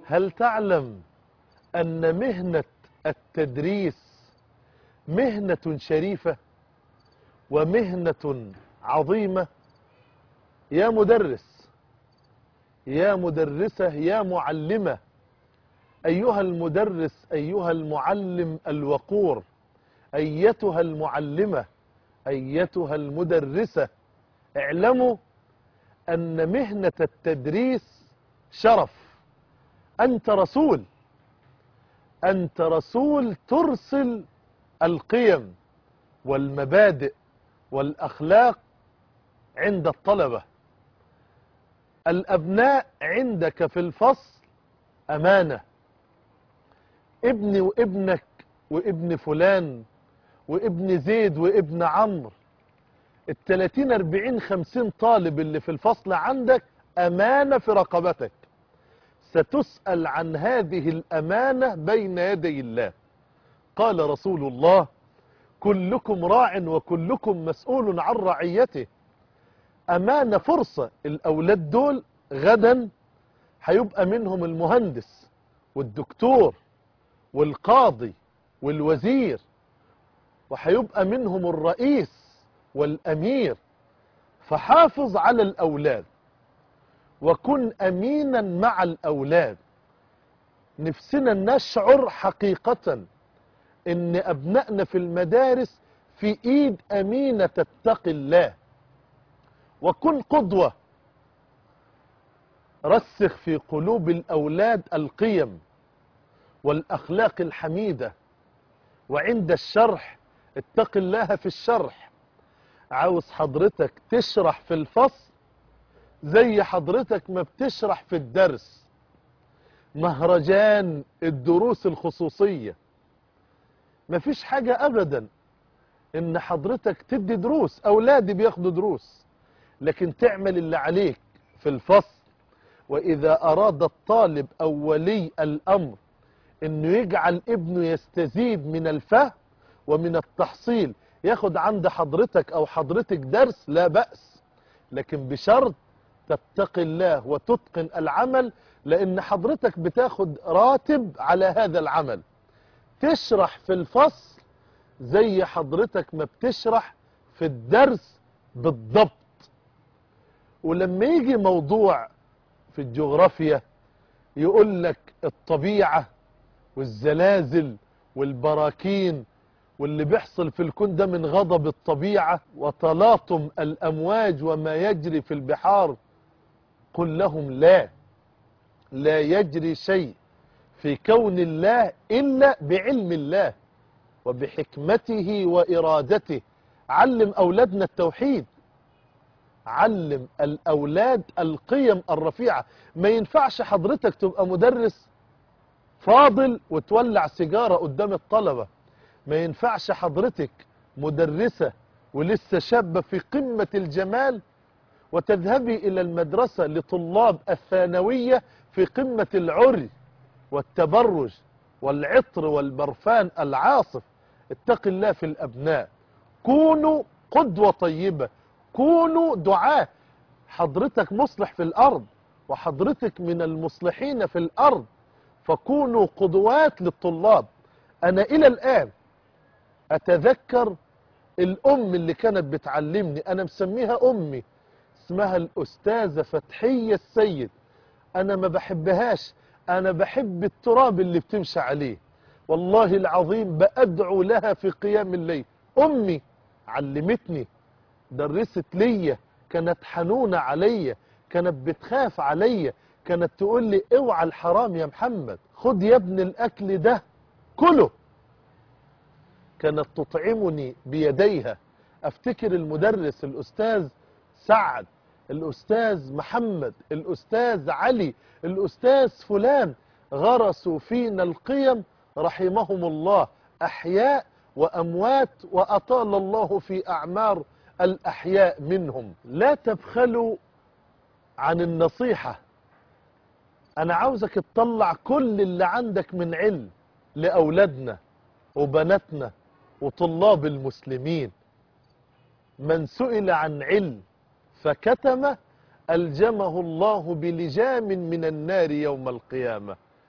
هل تعلم أن مهنة التدريس مهنة شريفة ومهنة عظيمة يا مدرس يا مدرسة يا معلمة أيها المدرس أيها المعلم الوقور أيتها المعلمة أيتها المدرسة اعلموا أن مهنة التدريس شرف أنت رسول أنت رسول ترسل القيم والمبادئ والأخلاق عند الطلبة الأبناء عندك في الفصل أمانة ابني وابنك وابن فلان وابن زيد وابن عمرو التلاتين اربعين خمسين طالب اللي في الفصل عندك أمانة في رقبتك ستسأل عن هذه الأمانة بين يدي الله قال رسول الله كلكم راع وكلكم مسؤول عن رعيته أمانة فرصة الأولاد دول غدا هيبقى منهم المهندس والدكتور والقاضي والوزير وهيبقى منهم الرئيس والأمير فحافظ على الأولاد وكن أمينا مع الأولاد نفسنا نشعر حقيقة ان أبنائنا في المدارس في إيد أمينة تتقي الله وكن قدوة رسخ في قلوب الأولاد القيم والأخلاق الحميدة وعند الشرح اتق الله في الشرح عاوز حضرتك تشرح في الفصل زي حضرتك ما بتشرح في الدرس مهرجان الدروس الخصوصية مفيش حاجة أبدا إن حضرتك تدي دروس أولادي بياخدوا دروس لكن تعمل اللي عليك في الفصل وإذا أراد الطالب أو ولي الأمر إنه يجعل ابنه يستزيد من الفهم ومن التحصيل ياخد عند حضرتك أو حضرتك درس لا بأس لكن بشرط تتقي الله وتتقن العمل لأن حضرتك بتاخد راتب على هذا العمل تشرح في الفصل زي حضرتك ما بتشرح في الدرس بالضبط ولما يجي موضوع في الجغرافيا يقول لك الطبيعة والزلازل والبراكين واللي بيحصل في الكون ده من غضب الطبيعة وتلاطم الأمواج وما يجري في البحار قل لهم لا لا يجري شيء في كون الله إلا بعلم الله وبحكمته وإرادته علم أولادنا التوحيد علم الأولاد القيم الرفيعة ما ينفعش حضرتك تبقى مدرس فاضل وتولع سيجارة قدام الطلبة ما ينفعش حضرتك مدرسة ولسه شابة في قمة الجمال وتذهبي إلى المدرسة لطلاب الثانوية في قمة العري والتبرج والعطر والبرفان العاصف اتق الله في الأبناء كونوا قدوة طيبة كونوا دعاة حضرتك مصلح في الأرض وحضرتك من المصلحين في الأرض فكونوا قدوات للطلاب أنا إلى الآن أتذكر الأم اللي كانت بتعلمني أنا مسميها أمي اسمها الأستاذة فتحية السيد أنا ما بحبهاش أنا بحب التراب اللي بتمشي عليه والله العظيم بأدعو لها في قيام الليل أمي علمتني درست ليا كانت حنونة عليا كانت بتخاف عليا كانت تقول لي اوعى الحرام يا محمد خد يا ابن الأكل ده كله كانت تطعمني بيديها افتكر المدرس الأستاذ سعد الأستاذ محمد الأستاذ علي الأستاذ فلان غرسوا فينا القيم رحمهم الله أحياء وأموات وأطال الله في أعمار الأحياء منهم لا تبخلوا عن النصيحة أنا عاوزك تطلع كل اللي عندك من علم لأولادنا وبناتنا وطلاب المسلمين من سئل عن علم فكتم ألجمه الله بلجام من النار يوم القيامة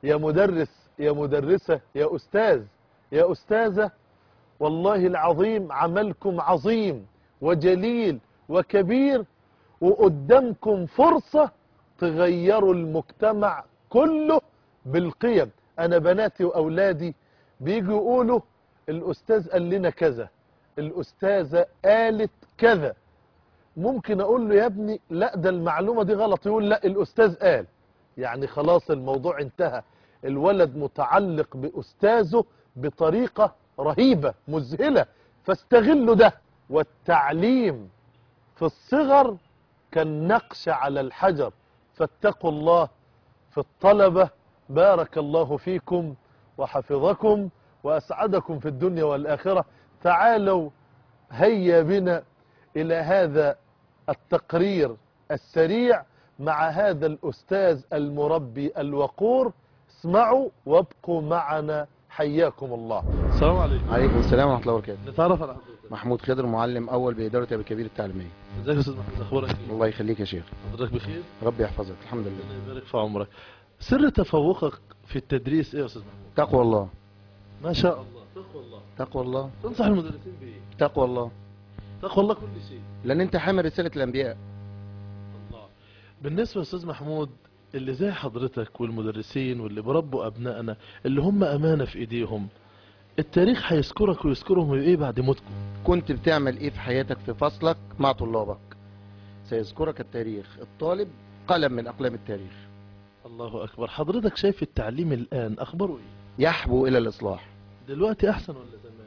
يا مدرس يا مدرسة يا أستاذ يا أستاذة والله العظيم عملكم عظيم وجليل وكبير وقدامكم فرصة تغيروا المجتمع كله بالقيم أنا بناتي وأولادي بيجوا يقولوا الأستاذ قال لنا كذا الأستاذة قالت كذا ممكن أقول له يا ابني لا ده المعلومة دي غلط يقول لا الأستاذ قال يعني خلاص الموضوع انتهى الولد متعلق بأستاذه بطريقة رهيبة مذهلة فاستغلوا ده والتعليم في الصغر كالنقش على الحجر فاتقوا الله في الطلبة بارك الله فيكم وحفظكم وأسعدكم في الدنيا والآخرة تعالوا هيا بنا إلى هذا التقرير السريع مع هذا الأستاذ المربي الوقور اسمعوا وابقوا معنا حياكم الله السلام عليكم عليكم السلام ورحمة الله وبركاته نتعرف على حضرتك محمود خضر معلم أول بإدارة أبي كبير التعليمية ازيك يا استاذ محمد اخبارك ايه الله يخليك يا شيخ حضرتك بخير ربي يحفظك الحمد لله ربنا يبارك في عمرك سر تفوقك في التدريس ايه يا استاذ محمود تقوى الله ما شاء الله تقوى الله تقوى الله تنصح المدرسين بايه تقوى الله تقوى الله كل شيء لأن أنت حامل رسالة الأنبياء الله بالنسبة يا أستاذ محمود اللي زي حضرتك والمدرسين واللي بربوا أبنائنا اللي هم أمانة في إيديهم التاريخ هيذكرك ويذكرهم إيه بعد موتكم كنت بتعمل إيه في حياتك في فصلك مع طلابك سيذكرك التاريخ الطالب قلم من أقلام التاريخ الله أكبر حضرتك شايف التعليم الآن أخباره إيه يحبو إلى الإصلاح دلوقتي أحسن ولا زمان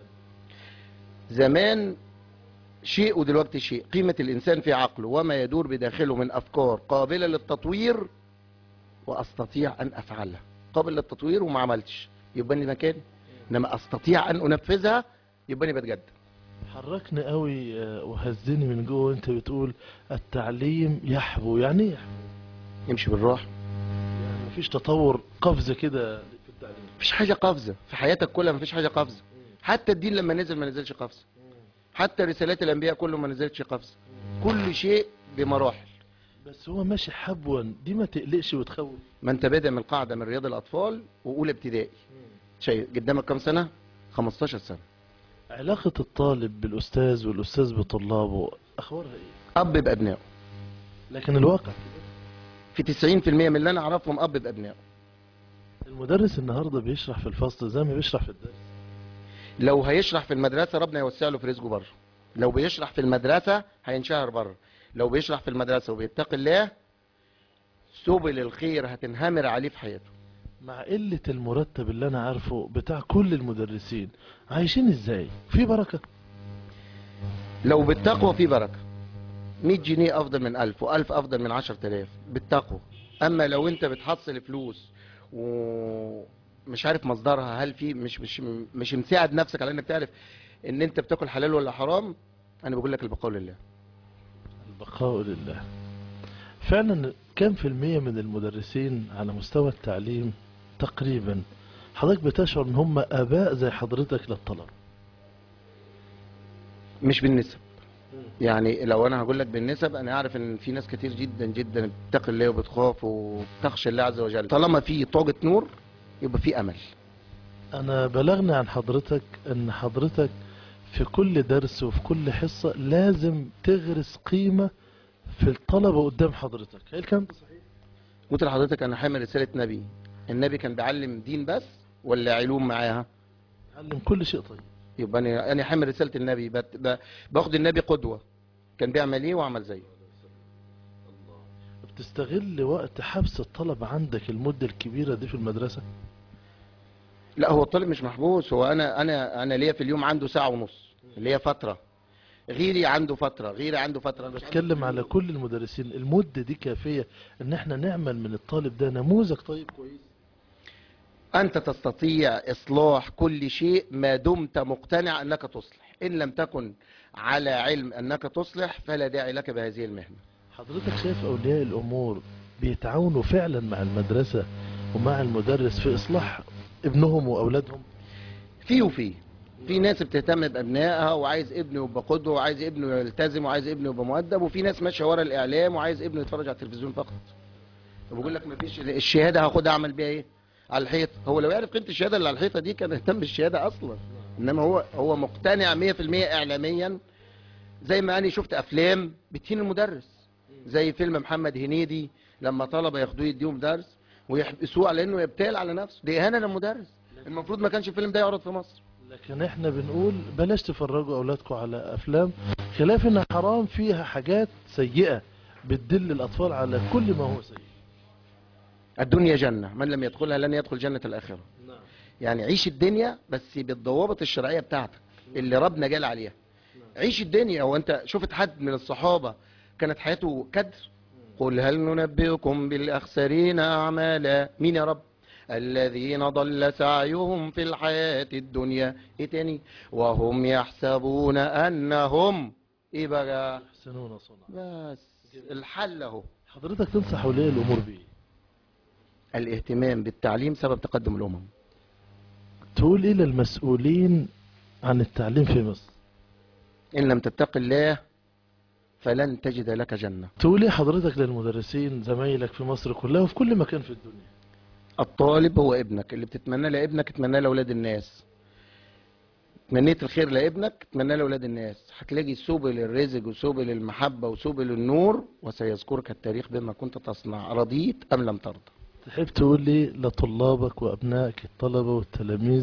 زمان شيء ودلوقتي شيء قيمة الإنسان في عقله وما يدور بداخله من أفكار قابلة للتطوير وأستطيع أن أفعلها قابل للتطوير وما عملتش يبقى لي مكان إنما أستطيع أن أنفذها يبقى لي بتجدد حركني قوي آه، وهزني من جوه وانت بتقول التعليم يحبو يعني ايه يحبو يمشي بالراحة يعني مفيش تطور قفزة كده في التعليم مفيش حاجة قفزة في حياتك كلها مفيش حاجة قفزة حتى الدين لما نزل ما نزلش قفزة حتى رسالات الأنبياء كله ما نزلتش قفزة كل شيء بمراحل بس هو ماشي حبوا دي ما تقلقش وتخوف ما انت بادئ من القاعدة من رياض الأطفال وأولى ابتدائي شيء قدامك كام سنة 15 سنة علاقة الطالب بالأستاذ والأستاذ بطلابه أخبارها إيه؟ أب بأبنائه لكن الواقع في 90% من اللي أنا أعرفهم أب بأبنائه المدرس النهاردة بيشرح في الفصل زي ما بيشرح في الدرس لو هيشرح في المدرسة ربنا يوسع له في رزقه بره لو بيشرح في المدرسة هينشهر بره لو بيشرح في المدرسة وبيتقي الله سبل الخير هتنهمر عليه في حياته مع قلة المرتب اللي أنا عارفه بتاع كل المدرسين عايشين إزاي؟ في بركة لو بالتقوى في بركة 100 جنيه أفضل من 1000 و1000 أفضل من 10000 بالتقوى أما لو أنت بتحصل فلوس ومش عارف مصدرها هل في مش مش مش مساعد نفسك على انك تعرف ان انت بتاكل حلال ولا حرام انا بقول لك البقاء لله البقاء لله فعلا كم في المية من المدرسين على مستوى التعليم تقريبا حضرتك بتشعر ان هم اباء زي حضرتك للطلبة مش بالنسب يعني لو انا هقول لك بالنسب انا عارف ان في ناس كتير جدا جدا بتتقي الله وبتخاف وبتخشى الله عز وجل طالما في طاقة نور يبقى في امل انا بلغني عن حضرتك ان حضرتك في كل درس وفي كل حصة لازم تغرس قيمة في الطلبة قدام حضرتك هل الكلام ده صحيح؟ قلت لحضرتك انا حامل رسالة نبي النبي كان بيعلم دين بس ولا علوم معاها علم كل شيء طيب يبقى انا انا حامل رسالة النبي بت- ب- باخد النبي قدوة كان بيعمل ايه واعمل زيه بتستغل وقت حبس الطلبة عندك المدة الكبيرة دي في المدرسة لا هو الطالب مش محبوس هو انا انا انا ليا في اليوم عنده ساعة ونص اللي هي فترة غيري عنده فترة غيري عنده فترة مش بتكلم على كل المدرسين المدة دي كافية ان احنا نعمل من الطالب ده نموذج طيب كويس أنت تستطيع إصلاح كل شيء ما دمت مقتنع أنك تصلح إن لم تكن على علم أنك تصلح فلا داعي لك بهذه المهنة حضرتك شايف اولياء الامور بيتعاونوا فعلا مع المدرسة ومع المدرس في اصلاح ابنهم واولادهم في وفي في ناس بتهتم بأبنائها وعايز ابنه يبقى قدوة وعايز ابنه يلتزم وعايز ابنه يبقى مؤدب وفي ناس ماشية ورا الإعلام وعايز ابنه يتفرج على التلفزيون فقط بقول لك مفيش الشهادة هاخدها أعمل بيها إيه على الحيط هو لو يعرف قيمه الشهاده اللي على الحيطه دي كان اهتم بالشهاده اصلا انما هو هو مقتنع 100% اعلاميا زي ما انا شفت افلام بتهين المدرس زي فيلم محمد هنيدي لما طلبه ياخدوه يديهم درس ويحبسوه على انه يبتال على نفسه دي اهانه للمدرس المفروض ما كانش الفيلم ده يعرض في مصر لكن احنا بنقول بلاش تفرجوا اولادكم على افلام خلاف ان حرام فيها حاجات سيئة بتدل الاطفال على كل ما هو سيء الدنيا جنه من لم يدخلها لن يدخل جنه الاخره نعم يعني عيش الدنيا بس بالضوابط الشرعيه بتاعتك اللي ربنا جال عليها عيش الدنيا هو انت شفت حد من الصحابه كانت حياته كدر قل هل ننبئكم بالاخسرين اعمالا مين يا رب الذين ضل سعيهم في الحياه الدنيا ايه تاني وهم يحسبون انهم ايه بقى يحسنون صنعا بس الحل اهو حضرتك تنصح اولياء الامور بايه الاهتمام بالتعليم سبب تقدم الامم تقول ايه للمسؤولين عن التعليم في مصر ان لم تتق الله فلن تجد لك جنه تقول ايه حضرتك للمدرسين زمايلك في مصر كلها وفي كل مكان في الدنيا الطالب هو ابنك اللي بتتمناه لابنك اتمناه لاولاد الناس تمنيت الخير لابنك اتمناه لاولاد الناس هتلاقي سبل الرزق وسبل المحبه وسبل النور وسيذكرك التاريخ بما كنت تصنع رضيت ام لم ترضى تحب تقول لي لطلابك وابنائك الطلبة والتلاميذ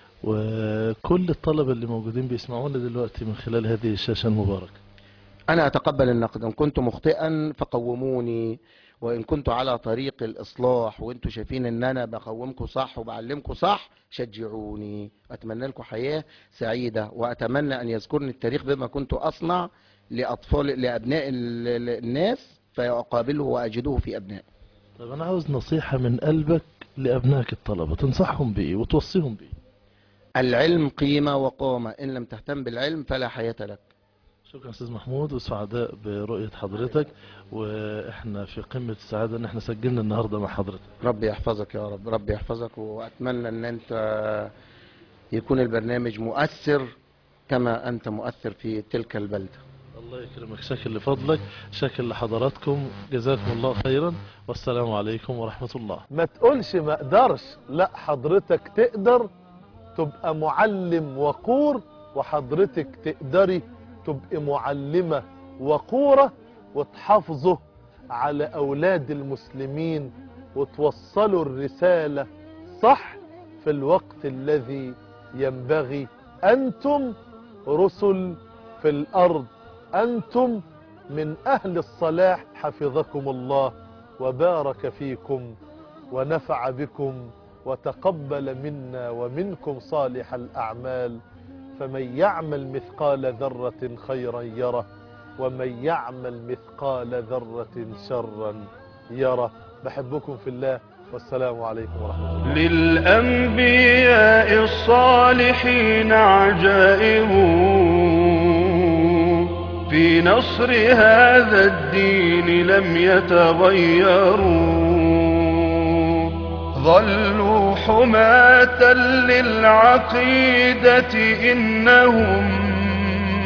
وكل الطلبة اللي موجودين بيسمعونا دلوقتي من خلال هذه الشاشة المباركة انا اتقبل النقد ان كنت مخطئا فقوموني وان كنت على طريق الاصلاح وانتم شايفين ان انا بقومكم صح وبعلمكم صح شجعوني اتمنى لكم حياه سعيده واتمنى ان يذكرني التاريخ بما كنت اصنع لاطفال لابناء ال- ال- الناس فاقابله واجده في ابنائي طب انا عاوز نصيحة من قلبك لابنائك الطلبة تنصحهم بايه وتوصيهم بايه العلم قيمه وقامه ان لم تهتم بالعلم فلا حياه لك شكرا استاذ محمود وسعداء برؤية حضرتك واحنا في قمة السعادة ان احنا سجلنا النهاردة مع حضرتك ربي يحفظك يا رب ربي يحفظك واتمنى ان انت يكون البرنامج مؤثر كما انت مؤثر في تلك البلده الله يكرمك شكل لفضلك شكل لحضراتكم جزاكم الله خيرا والسلام عليكم ورحمة الله ما تقولش ما اقدرش لا حضرتك تقدر تبقى معلم وقور وحضرتك تقدري تبقى معلمة وقورة وتحافظوا على أولاد المسلمين وتوصلوا الرسالة صح في الوقت الذي ينبغي أنتم رسل في الأرض أنتم من أهل الصلاح حفظكم الله وبارك فيكم ونفع بكم وتقبل منا ومنكم صالح الأعمال فمن يعمل مثقال ذرة خيرا يره ومن يعمل مثقال ذرة شرا يره بحبكم في الله والسلام عليكم ورحمة الله للأنبياء الصالحين عجائب في نصر هذا الدين لم يتغيروا ظلوا حماة للعقيدة إنهم